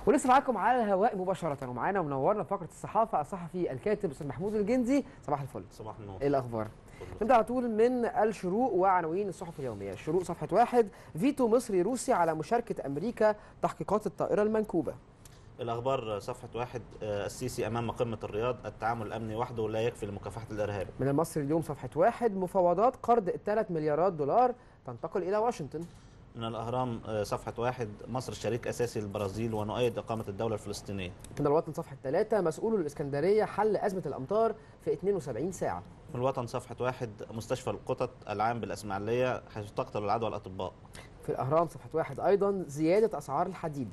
ولسه معاكم على الهواء مباشره ومعانا ومنورنا في فقره الصحافه الصحفي الكاتب استاذ محمود الجندي صباح الفل صباح النور ايه الاخبار نبدا على طول من الشروق وعناوين الصحف اليوميه الشروق صفحه واحد فيتو مصري روسي على مشاركه امريكا تحقيقات الطائره المنكوبه الاخبار صفحه واحد آه، السيسي امام قمه الرياض التعامل الامني وحده لا يكفي لمكافحه الارهاب من المصري اليوم صفحه واحد مفاوضات قرض الثلاث مليارات دولار تنتقل الى واشنطن من الاهرام آه، صفحه واحد مصر شريك اساسي للبرازيل ونؤيد اقامه الدوله الفلسطينيه من الوطن صفحه ثلاثة مسؤول الاسكندريه حل ازمه الامطار في 72 ساعه من الوطن صفحه واحد مستشفى القطط العام بالاسماعيليه حيث تقتل العدوى الاطباء في الاهرام صفحه واحد ايضا زياده اسعار الحديد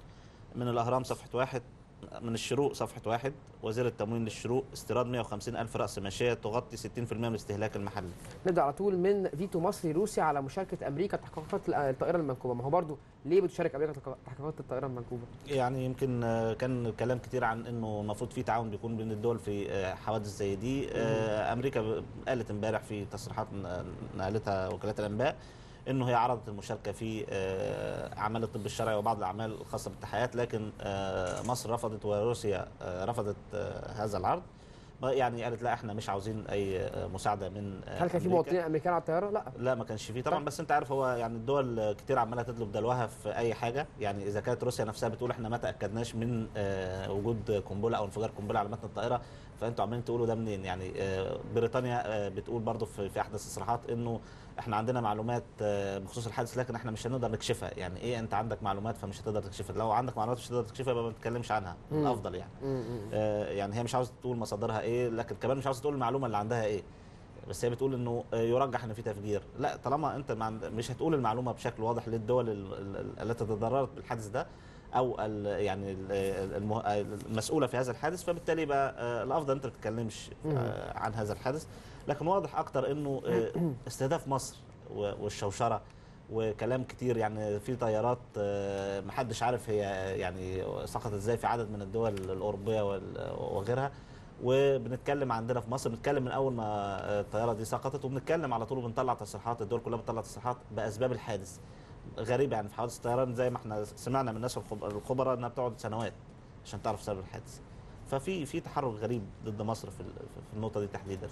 من الاهرام صفحه واحد من الشروق صفحه واحد وزير التموين للشروق استيراد 150 الف راس ماشيه تغطي 60% من الاستهلاك المحلي نبدا على طول من فيتو مصري روسي على مشاركه امريكا تحقيقات الطائره المنكوبه ما هو برضو ليه بتشارك امريكا تحقيقات الطائره المنكوبه يعني يمكن آه، كان كلام كتير عن انه المفروض في تعاون بيكون بين الدول في آه، حوادث زي دي آه، امريكا ب- قالت امبارح في تصريحات ن- نقلتها وكالات الانباء انه هي عرضت المشاركه في آه، اعمال الطب الشرعي وبعض الاعمال الخاصه بالتحيات لكن آه، مصر رفضت وروسيا آه، رفضت آه، هذا العرض يعني قالت لا احنا مش عاوزين اي آه، مساعده من آه، هل كان في أمريكا. مواطنين امريكان على الطياره لا لا ما كانش فيه طب. طبعا بس انت عارف هو يعني الدول كتير عماله تطلب دلوها في اي حاجه يعني اذا كانت روسيا نفسها بتقول احنا ما تاكدناش من آه، وجود قنبله او انفجار قنبله على متن الطائره فانتوا عمالين تقولوا ده منين يعني آه، بريطانيا آه، بتقول برضو في في احدى التصريحات انه احنا عندنا معلومات آه، بخصوص الحادث لكن احنا مش هنقدر نكشفها يعني ايه انت عندك معلومات فمش هتقدر تكشفها لو عندك معلومات مش هتقدر تكشفها يبقى ما تتكلمش عنها مم. الافضل يعني مم. آه، يعني هي مش عاوزه تقول مصادرها ايه لكن كمان مش عاوزه تقول المعلومه اللي عندها ايه بس هي بتقول انه آه، يرجح ان في تفجير لا طالما انت ما عند- مش هتقول المعلومه بشكل واضح للدول ال- ال- التي تضررت بالحادث ده او ال- يعني ال- المه- المسؤوله في هذا الحادث فبالتالي بقى آه، الافضل انت ما تتكلمش آه، عن هذا الحادث لكن واضح اكتر انه آه، استهداف مصر و- والشوشره وكلام كتير يعني في طيارات آه، محدش عارف هي يعني سقطت ازاي في عدد من الدول الاوروبيه وال- وغيرها وبنتكلم عندنا في مصر بنتكلم من اول ما آه، الطياره دي سقطت وبنتكلم على طول وبنطلع تصريحات الدول كلها بتطلع تصريحات باسباب الحادث غريب يعني في حوادث الطيران زي ما احنا سمعنا من الناس الخب- الخبراء انها بتقعد سنوات عشان تعرف سبب الحادث ففي في تحرك غريب ضد مصر في ال- في النقطه دي تحديدا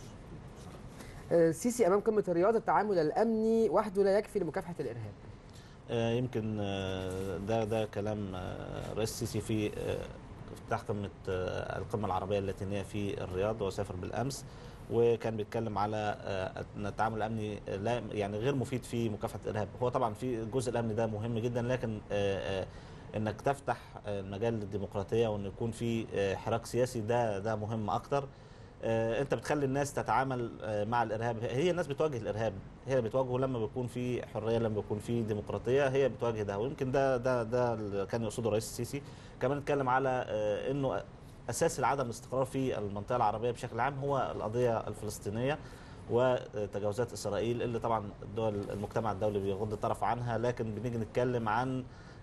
آه، السيسي امام قمه الرياض التعامل الامني وحده لا يكفي لمكافحه الارهاب آه، يمكن آه، ده ده كلام آه، رئيس السيسي في آه، افتتاح قمه آه، القمه العربيه اللاتينيه في الرياض وسافر بالامس وكان بيتكلم على آه، ان التعامل الامني لا يعني غير مفيد في مكافحه الارهاب هو طبعا في الجزء الامني ده مهم جدا لكن آه، آه، انك تفتح آه، المجال للديمقراطيه وان يكون في آه، حراك سياسي ده ده مهم اكتر آه، انت بتخلي الناس تتعامل آه، مع الارهاب هي الناس بتواجه الارهاب هي اللي بتواجهه لما بيكون في حريه لما بيكون في ديمقراطيه هي بتواجه ده ويمكن ده ده ده اللي كان يقصده الرئيس السيسي كمان اتكلم على آه، انه اساس العدم الاستقرار في المنطقه العربيه بشكل عام هو القضيه الفلسطينيه وتجاوزات اسرائيل اللي طبعا الدول المجتمع الدولي بيغض الطرف عنها لكن بنيجي نتكلم عن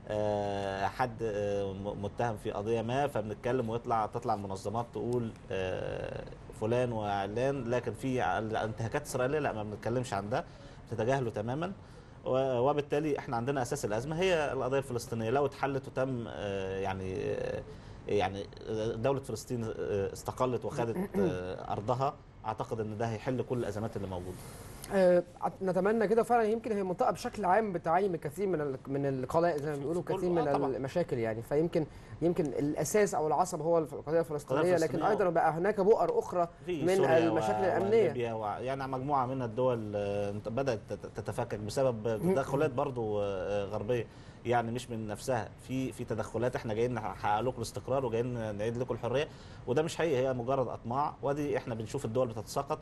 آه، حد آه، م- متهم في قضيه ما فبنتكلم ويطلع تطلع المنظمات تقول آه، فلان وعلان لكن في انتهاكات اسرائيليه لا ما بنتكلمش عن ده بتتجاهله تماما و- وبالتالي احنا عندنا اساس الازمه هي القضيه الفلسطينيه لو اتحلت وتم آه، يعني آه، يعني دوله فلسطين آه، استقلت وخدت آه، ارضها اعتقد ان ده هيحل كل الازمات اللي موجوده آه، نتمنى كده فعلا يمكن هي المنطقه بشكل عام بتعاني من كثير من ال- من القضايا زي ما بيقولوا كل- كثير آه من طبعاً. المشاكل يعني فيمكن يمكن الاساس او العصب هو الف- القضيه الفلسطينيه لكن الفلسطينية ايضا بقى هناك بؤر اخرى في من سوريا المشاكل و- الامنيه وليبيا و... يعني مجموعه من الدول آه، بدات تت- تتفكك بسبب تدخلات برضو آه، غربيه يعني مش من نفسها في في تدخلات احنا جايين نحقق لكم الاستقرار وجايين نعيد لكم الحريه وده مش حقيقي هي مجرد اطماع وادي احنا بنشوف الدول بتتساقط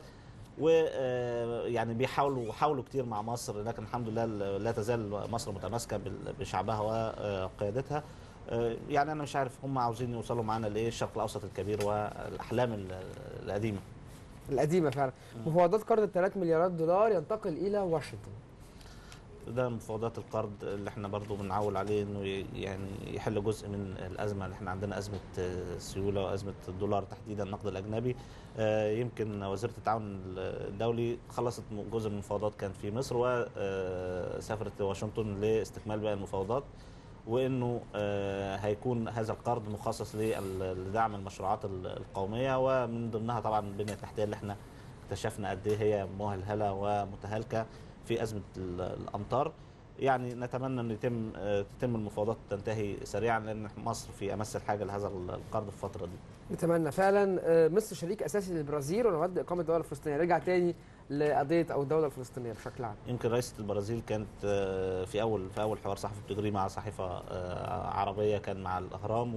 ويعني بيحاولوا حاولوا كتير مع مصر لكن الحمد لله لا تزال مصر متماسكه بال- بشعبها وقيادتها آه، يعني انا مش عارف هم عاوزين يوصلوا معانا لايه الشرق الاوسط الكبير والاحلام ال- القديمه القديمه فعلا مفاوضات قرض 3 مليارات دولار ينتقل الى واشنطن ده مفاوضات القرض اللي احنا برضو بنعول عليه انه ي- يعني يحل جزء من الازمه اللي احنا عندنا ازمه آه، سيوله وازمه الدولار تحديدا النقد الاجنبي آه، يمكن وزيره التعاون الدولي خلصت جزء من المفاوضات كان في مصر وسافرت واشنطن لاستكمال باقي المفاوضات وانه آه، هيكون هذا القرض مخصص لل- لدعم المشروعات ال- القوميه ومن ضمنها طبعا البنيه التحتيه اللي احنا اكتشفنا قد ايه هي مهلهله ومتهالكه في ازمه ال- الامطار يعني نتمنى ان يتم آه، تتم المفاوضات تنتهي سريعا لان مصر في امس الحاجه لهذا القرض في الفتره دي نتمنى فعلا آه، مصر شريك اساسي للبرازيل ونود اقامه الدوله الفلسطينيه رجع تاني لقضيه او الدوله الفلسطينيه بشكل عام يمكن رئيسة البرازيل كانت آه، في اول في اول حوار صحفي بتجريه مع صحيفه آه، عربيه كان مع الاهرام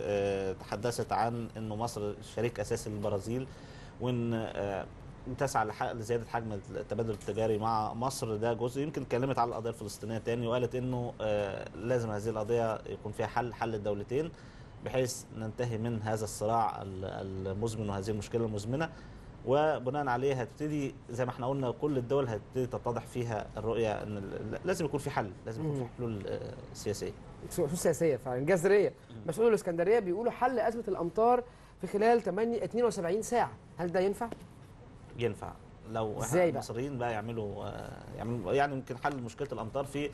وتحدثت عن انه مصر شريك اساسي للبرازيل وان آه، تسعى لح- لزياده حجم التبادل التجاري مع مصر ده جزء يمكن اتكلمت على القضيه الفلسطينيه تاني وقالت انه آه، لازم هذه القضيه يكون فيها حل حل الدولتين بحيث ننتهي من هذا الصراع ال- المزمن وهذه المشكله المزمنه وبناء عليه هتبتدي زي ما احنا قلنا كل الدول هتبتدي تتضح فيها الرؤيه ان ال- لازم يكون في حل لازم يكون في مم. حلول آه، سياسيه سوء سياسيه فعلا جذريه مسؤول الاسكندريه بيقولوا حل ازمه الامطار في خلال 8 72 ساعه هل ده ينفع؟ ينفع لو إزاي بقى؟ المصريين بقى يعملوا آه، يعملوا يعني يمكن حل مشكله الامطار في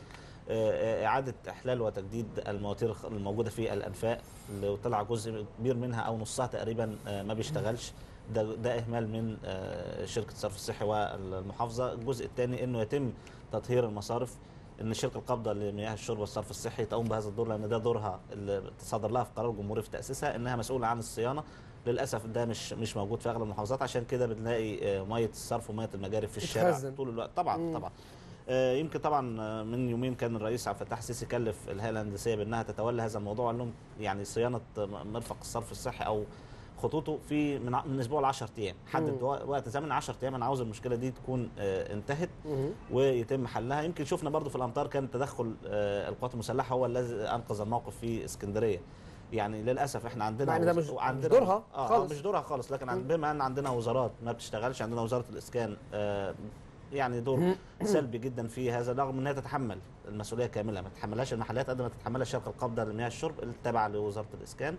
آه، اعاده احلال وتجديد المواتير الموجوده في الانفاق اللي طلع جزء كبير منها او نصها تقريبا آه، ما بيشتغلش ده ده اهمال من آه، شركه الصرف الصحي والمحافظه الجزء الثاني انه يتم تطهير المصارف ان شركه القابضه لمياه الشرب والصرف الصحي تقوم بهذا الدور لان ده دورها اللي تصدر لها في قرار جمهوري في تاسيسها انها مسؤوله عن الصيانه للاسف ده مش مش موجود في اغلب المحافظات عشان كده بنلاقي آه، ميه الصرف وميه المجاري في الشارع بتخزن. طول الوقت طبعا مم. طبعا آه، يمكن طبعا آه، من يومين كان الرئيس عبد الفتاح السيسي كلف الهيئه الهندسيه بانها تتولى هذا الموضوع قال لهم يعني صيانه مرفق الصرف الصحي او خطوطه في من ع- من اسبوع ل 10 ايام حدد مم. وقت زمن 10 ايام انا عاوز المشكله دي تكون آه، انتهت مهم. ويتم حلها يمكن شفنا برضو في الامطار كان تدخل آه، القوات المسلحه هو الذي انقذ الموقف في اسكندريه يعني للاسف احنا عندنا مع إن ده وز- مش- وعندنا- مش دورها آه خالص. مش دورها خالص لكن عن- مم. بما ان عندنا وزارات ما بتشتغلش عندنا وزاره الاسكان آه، يعني دور سلبي جدا في هذا رغم انها تتحمل المسؤوليه كامله ما تتحملهاش المحلات قد ما تتحملها شركه القابضه لمياه الشرب التابعه لوزاره الاسكان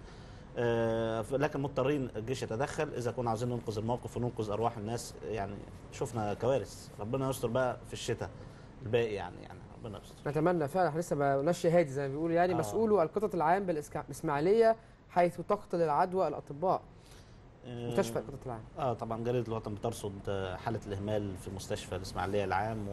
آه، ف- لكن مضطرين الجيش يتدخل اذا كنا عاوزين ننقذ الموقف وننقذ ارواح الناس يعني شفنا كوارث ربنا يستر بقى في الشتاء الباقي يعني يعني ربنا يستر نتمنى فعلا احنا لسه ما قلناش هادي زي ما بيقولوا يعني آه. مسؤول القطط العام بالإسكا- بالاسماعيليه حيث تقتل العدوى الاطباء آه، مستشفى القطط العام اه طبعا جريده الوطن بترصد آه، حاله الاهمال في مستشفى الاسماعيليه العام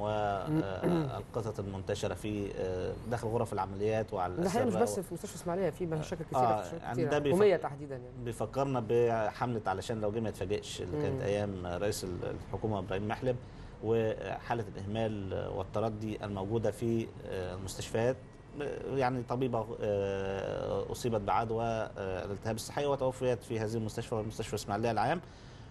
والقطط المنتشره في آه، داخل غرف العمليات وعلى ده حقيقة مش الأسرة بس في مستشفى اسماعيليه في مشاكل كتيره آه، في شركات يعني كتيره ده بيفكر- حكوميه تحديدا يعني بيفكرنا بحمله علشان لو جه ما يتفاجئش اللي كانت مم. ايام رئيس الحكومه ابراهيم محلب وحاله الاهمال والتردي الموجوده في آه، المستشفيات يعني طبيبه آه، اصيبت بعدوى آه، الالتهاب الصحي وتوفيت في هذه المستشفى مستشفى الاسماعيليه العام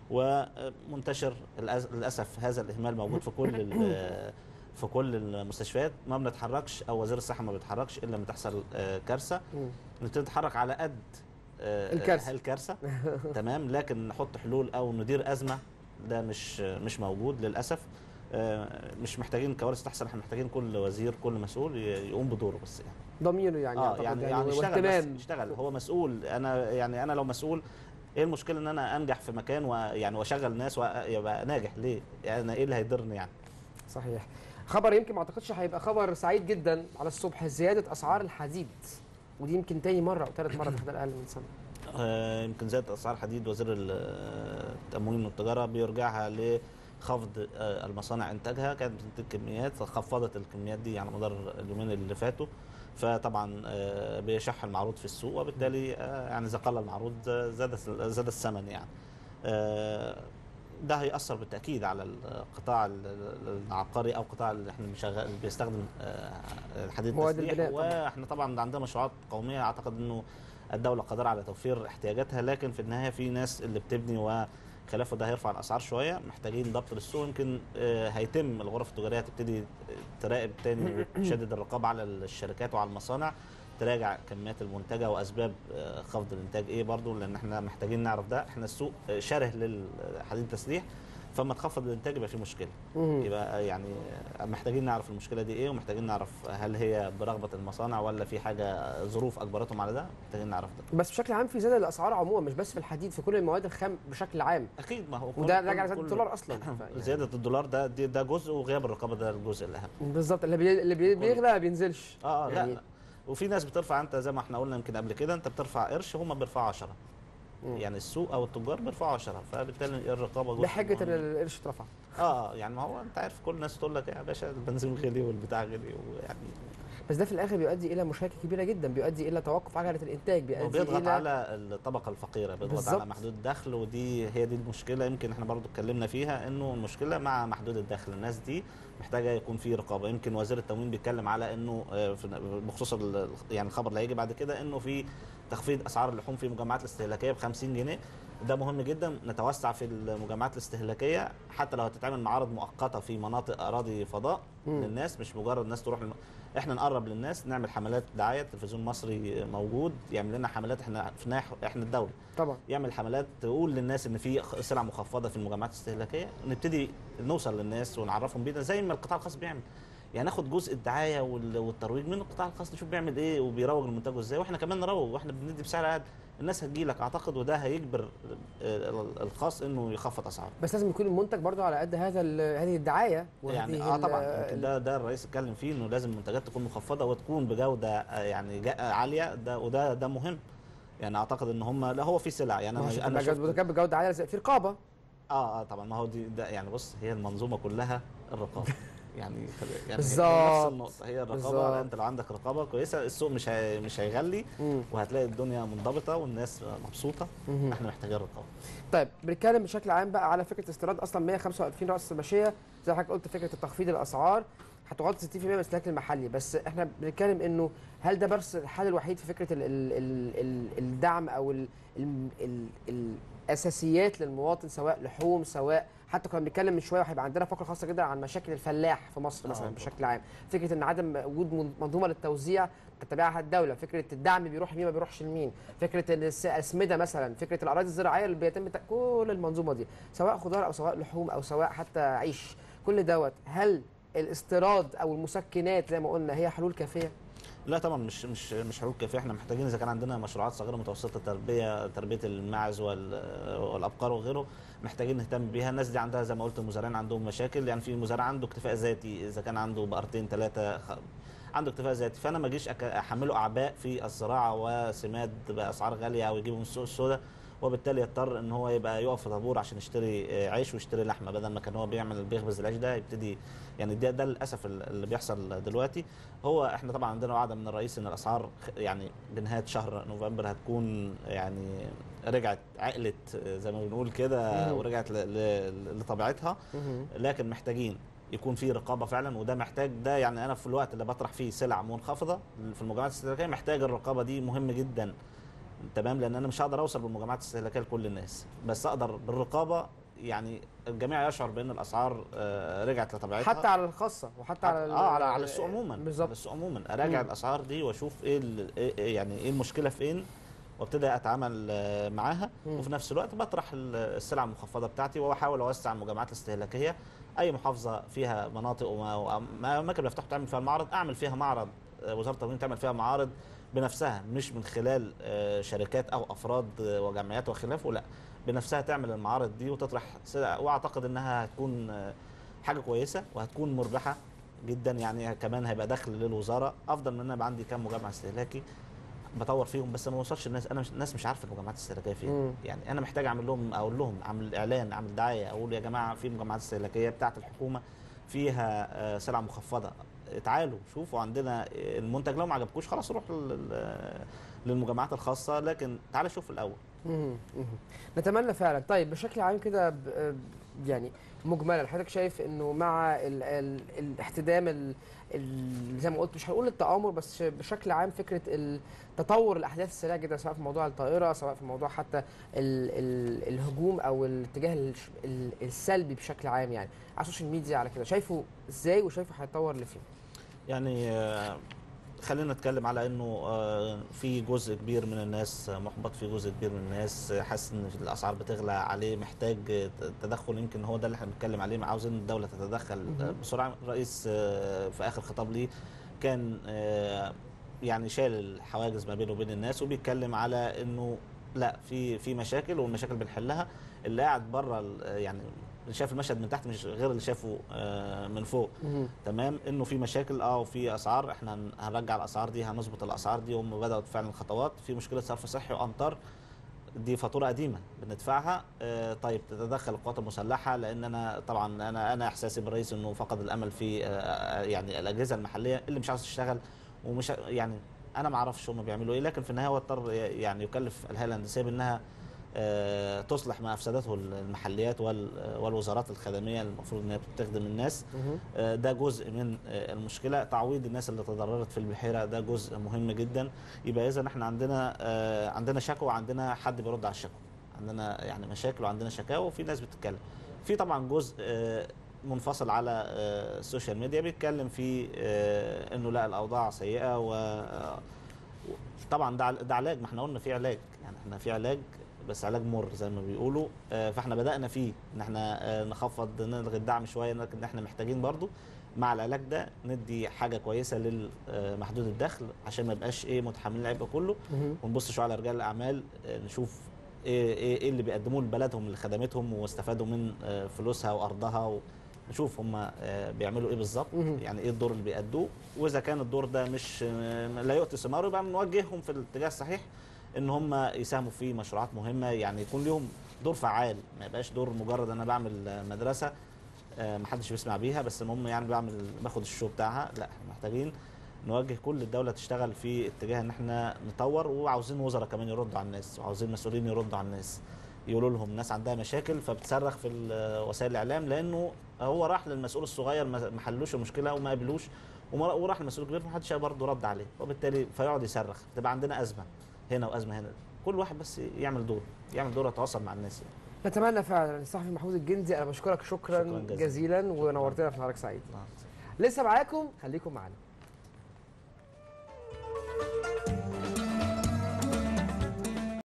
ومنتشر الأز- للاسف هذا الاهمال موجود في كل ال- في كل المستشفيات ما بنتحركش او وزير الصحه ما بيتحركش الا لما تحصل آه، كارثه مم. نبتدي نتحرك على قد آه، الكارثة. الكارثه تمام لكن نحط حلول او ندير ازمه ده مش مش موجود للاسف آه، مش محتاجين كوارث تحصل احنا محتاجين كل وزير كل مسؤول ي- يقوم بدوره بس يعني ضميره يعني اه أعتقد يعني يعني يشتغل واهتمام بس يشتغل هو مسؤول انا يعني انا لو مسؤول ايه المشكله ان انا انجح في مكان ويعني واشغل ناس ويبقى ناجح ليه؟ يعني أنا ايه اللي هيضرني يعني؟ صحيح خبر يمكن ما اعتقدش هيبقى خبر سعيد جدا على الصبح زياده اسعار الحديد ودي يمكن تاني مره او ثالث مره في خلال اقل من سنه آه، يمكن زيادة أسعار الحديد وزير ال- آه، التموين والتجارة بيرجعها لخفض آه، المصانع إنتاجها كانت بتنتج كميات خفضت الكميات دي على مدار اليومين اللي فاتوا فطبعا آه، بيشح المعروض في السوق وبالتالي آه، يعني إذا قل المعروض آه، زاد زاد الثمن يعني آه، ده هيأثر بالتأكيد على القطاع ال- ال- العقاري أو قطاع اللي احنا بنشغل اللي بيستخدم آه، الحديد مواد التسليح البناء طبعاً. واحنا طبعا عندنا مشروعات قومية أعتقد إنه الدولة قادرة على توفير احتياجاتها لكن في النهاية في ناس اللي بتبني وخلافه ده هيرفع الأسعار شوية محتاجين ضبط للسوق يمكن آه، هيتم الغرف التجارية تبتدي تراقب تاني تشدد الرقابة على الشركات وعلى المصانع تراجع كميات المنتجة وأسباب آه، خفض الإنتاج إيه برضو لأن إحنا محتاجين نعرف ده إحنا السوق آه، شره للحديد التسليح فما تخفض الإنتاج يبقى في مشكلة مم. يبقى يعني محتاجين نعرف المشكله دي ايه ومحتاجين نعرف هل هي برغبه المصانع ولا في حاجه ظروف اجبرتهم على ده محتاجين نعرف ده بس بشكل عام في زياده الاسعار عموما مش بس في الحديد في كل المواد الخام بشكل عام اكيد ما هو كل- وده كل- راجع لزياده كل- الدولار اصلا ف- يعني زياده الدولار ده دي- ده جزء وغياب الرقابه ده الجزء الاهم بالظبط اللي بي... اللي بي... بيغلى ما بينزلش اه آه، يعني لا وفي ناس بترفع انت زي ما احنا قلنا يمكن قبل كده انت بترفع قرش هم بيرفعوا 10 مم. يعني السوق او التجار بيرفعوا 10 فبالتالي الرقابه جزء بحجه ان مهم. القرش اترفع اه يعني ما هو انت عارف كل الناس تقول لك يا باشا البنزين غلي والبتاع غلي ويعني بس ده في الاخر بيؤدي الى مشاكل كبيره جدا بيؤدي الى توقف عجله الانتاج بيؤدي وبيضغط الى على الطبقه الفقيره بيضغط بالظبط. على محدود الدخل ودي هي دي المشكله يمكن احنا برضو اتكلمنا فيها انه المشكله مع محدود الدخل الناس دي محتاجه يكون في رقابه يمكن وزير التموين بيتكلم على انه آه، في- بخصوص ال- يعني الخبر اللي هيجي بعد كده انه في تخفيض اسعار اللحوم في المجمعات الاستهلاكيه ب 50 جنيه ده مهم جدا نتوسع في المجمعات الاستهلاكيه حتى لو هتتعمل معارض مؤقته في مناطق اراضي فضاء مم. للناس مش مجرد الناس تروح الم... احنا نقرب للناس نعمل حملات دعايه التلفزيون المصري موجود يعمل لنا حملات احنا في ناح... احنا الدوله طبعا يعمل حملات تقول للناس ان في خ- سلع مخفضه في المجمعات الاستهلاكيه نبتدي نوصل للناس ونعرفهم بينا زي ما القطاع الخاص بيعمل يعني ناخد جزء الدعايه وال- والترويج من القطاع الخاص نشوف بيعمل ايه وبيروج لمنتجه ازاي واحنا كمان نروج واحنا بندي بسعر اقل الناس هتجي لك اعتقد وده هيجبر آه، الخاص انه يخفض اسعاره بس لازم يكون المنتج برضو على قد هذا ال- هذه الدعايه يعني وهذه اه ال- طبعا ال- يمكن ده ده الرئيس اتكلم فيه انه لازم المنتجات تكون مخفضه وتكون بجوده آه، يعني جا- عاليه ده وده ده مهم يعني اعتقد ان هم لا هو في سلع يعني ما هو انا عشان انا تبقى شفت جودة- بجوده عاليه لازم في رقابه اه اه طبعا ما هو دي ده يعني بص هي المنظومه كلها الرقابه يعني يعني هي بالظبط. نفس النقطه هي الرقابه بالظبط. انت لو عندك رقابه كويسه السوق مش هي مش هيغلي مم. وهتلاقي الدنيا منضبطه والناس مبسوطه مهم. احنا محتاجين رقابه طيب بنتكلم بشكل عام بقى على فكره استيراد اصلا 125 راس ماشيه زي ما حضرتك قلت فكره التخفيض الاسعار هتغطي 60% من الاستهلاك المحلي بس احنا بنتكلم انه هل ده بس الحل الوحيد في فكره ال ال ال ال الدعم او ال ال ال الاساسيات للمواطن سواء لحوم سواء حتى كنا بنتكلم من شويه وهيبقى عندنا فقره خاصه جدا عن مشاكل الفلاح في مصر آه مثلا طبعا. بشكل عام فكره ان عدم وجود من- منظومه للتوزيع تتبعها الدوله فكره الدعم بيروح لمين ما بيروحش لمين فكره ان الس- الاسمده مثلا فكره الاراضي الزراعيه اللي بيتم تق- كل المنظومه دي سواء خضار او سواء لحوم او سواء حتى عيش كل دوت هل الاستيراد او المسكنات زي ما قلنا هي حلول كافيه لا طبعا مش مش مش حلول كافيه احنا محتاجين اذا كان عندنا مشروعات صغيره متوسطه تربيه تربيه الماعز وال- والابقار وغيره محتاجين نهتم بيها الناس دي عندها زي ما قلت المزارعين عندهم مشاكل يعني في مزارع عنده اكتفاء ذاتي اذا كان عنده بقرتين ثلاثه خ... عنده اكتفاء ذاتي فانا ما اجيش أك- احمله اعباء في الزراعه وسماد باسعار غاليه او يجيبه من السوق السوداء وبالتالي يضطر ان هو يبقى يقف في طابور عشان يشتري آه، عيش ويشتري لحمه بدل ما كان هو بيعمل بيخبز العيش ده يبتدي يعني ده ده للاسف اللي بيحصل دلوقتي هو احنا طبعا عندنا وعد من الرئيس ان الاسعار خ- يعني بنهايه شهر نوفمبر هتكون يعني رجعت عقلت آه، زي ما بنقول كده مم. ورجعت ل- ل- لطبيعتها لكن محتاجين يكون في رقابه فعلا وده محتاج ده يعني انا في الوقت اللي بطرح فيه سلع منخفضه في المجمعات الاستهلاكيه محتاج الرقابه دي مهم جدا تمام لان انا مش هقدر اوصل بالمجمعات الاستهلاكيه لكل الناس بس اقدر بالرقابه يعني الجميع يشعر بان الاسعار آه، رجعت لطبيعتها حتى على الخاصه وحتى على ال- اه على على السوق عموما على بالظبط السوق عموما اراجع مم. الاسعار دي واشوف ايه ال- إيه- إيه يعني ايه المشكله فين وابتدي اتعامل آه، معاها مم. وفي نفس الوقت بطرح ال- السلع المخفضه بتاعتي واحاول اوسع المجمعات الاستهلاكيه اي محافظه فيها مناطق وما- وما- اماكن بيفتحوا تعمل فيها المعرض اعمل فيها معرض آه، وزاره التموين تعمل فيها معارض بنفسها مش من خلال آه، شركات او افراد آه، وجمعيات وخلافه لا بنفسها تعمل المعارض دي وتطرح سلع واعتقد انها هتكون آه، حاجه كويسه وهتكون مربحه جدا يعني كمان هيبقى دخل للوزاره افضل من ان انا يبقى عندي كام مجمع استهلاكي بطور فيهم بس ما وصلش الناس انا مش الناس مش عارفه المجمعات الاستهلاكيه فين مم. يعني انا محتاج اعمل لهم اقول لهم اعمل اعلان اعمل دعايه اقول يا جماعه في مجمعات استهلاكيه بتاعه الحكومه فيها آه، سلع مخفضه تعالوا شوفوا عندنا المنتج لو ما عجبكوش خلاص روح لل- للمجمعات الخاصه لكن تعال شوف الاول مهم. مهم. نتمنى فعلا طيب بشكل عام كده ب- ب- يعني مجملا حضرتك شايف انه مع ال ال الاحتدام ال ال زي ما قلت مش هنقول التآمر بس بشكل عام فكره ال- تطور الاحداث السريعه جدا سواء في موضوع الطائره سواء في موضوع حتى ال ال الهجوم او الاتجاه الش- ال- السلبي بشكل عام يعني على السوشيال ميديا على كده شايفه ازاي وشايفه هيتطور لفين؟ يعني آه، خلينا نتكلم على انه آه، في جزء كبير من الناس محبط في جزء كبير من الناس حاسس ان الاسعار بتغلى عليه محتاج تدخل يمكن هو ده اللي احنا بنتكلم عليه عاوزين الدوله تتدخل مهم. بسرعه الرئيس آه، في اخر خطاب ليه كان آه، يعني شال الحواجز ما بينه وبين الناس وبيتكلم على انه لا في في مشاكل والمشاكل بنحلها اللي قاعد بره ال- يعني اللي شايف المشهد من تحت مش غير اللي شافه آه، من فوق مهم. تمام انه في مشاكل اه وفي اسعار احنا هن- هنرجع الاسعار دي هنظبط الاسعار دي هم بداوا فعلا الخطوات في مشكله صرف صحي وامطار دي فاتوره قديمه بندفعها آه طيب تتدخل القوات المسلحه لان انا طبعا انا انا احساسي بالرئيس انه فقد الامل في آه يعني الاجهزه المحليه اللي مش عاوز تشتغل ومش يعني انا ما اعرفش هم بيعملوا ايه لكن في النهايه هو اضطر يعني يكلف الهيئه الهندسيه بانها آه، تصلح ما افسدته المحليات وال- والوزارات الخدميه المفروض انها بتخدم الناس مهم. آه، ده جزء من آه، المشكله تعويض الناس اللي تضررت في البحيره ده جزء مهم جدا يبقى اذا احنا عندنا آه، عندنا شكوى وعندنا حد بيرد على الشكوى عندنا يعني مشاكل وعندنا شكاوى وفي ناس بتتكلم في طبعا جزء آه، منفصل على آه، السوشيال ميديا بيتكلم في آه، انه لا الاوضاع سيئه و آه، طبعا ده عل- ده علاج ما احنا قلنا في علاج يعني احنا في علاج بس علاج مر زي ما بيقولوا آه، فاحنا بدانا فيه ان احنا آه، نخفض نلغي الدعم شويه لكن احنا محتاجين برضو مع العلاج ده ندي حاجه كويسه للمحدود الدخل عشان ما يبقاش ايه متحملين العبء كله مهم. ونبص شويه على رجال الاعمال آه، نشوف ايه ايه ايه اللي بيقدموه لبلدهم اللي خدمتهم واستفادوا من آه، فلوسها وارضها نشوف هم بيعملوا ايه بالظبط مهم. يعني ايه الدور اللي بيأدوه واذا كان الدور ده مش آه، لا يؤتي ثماره يبقى نوجههم في الاتجاه الصحيح ان هم يساهموا في مشروعات مهمه يعني يكون لهم دور فعال ما يبقاش دور مجرد انا بعمل آه، مدرسه آه، محدش بيسمع بيها بس المهم يعني بعمل باخد الشو بتاعها لا احنا محتاجين نوجه كل الدوله تشتغل في اتجاه ان احنا نطور وعاوزين وزراء كمان يردوا على الناس وعاوزين مسؤولين يردوا على الناس يقولوا لهم ناس عندها مشاكل فبتصرخ في ال- وسائل الاعلام لانه هو راح للمسؤول الصغير ما ما حلوش المشكله وما قابلوش وما- وراح للمسؤول الكبير ما حدش برضه رد عليه وبالتالي فيقعد يصرخ تبقى عندنا ازمه هنا وازمه هنا كل واحد بس يعمل دور يعمل دور يتواصل مع الناس يعني. نتمنى فعلا الصحفي محمود الجندي انا بشكرك شكرا, شكراً جزيلاً. جزيلا ونورتنا في نهارك سعيد آه. لسه معاكم خليكم معانا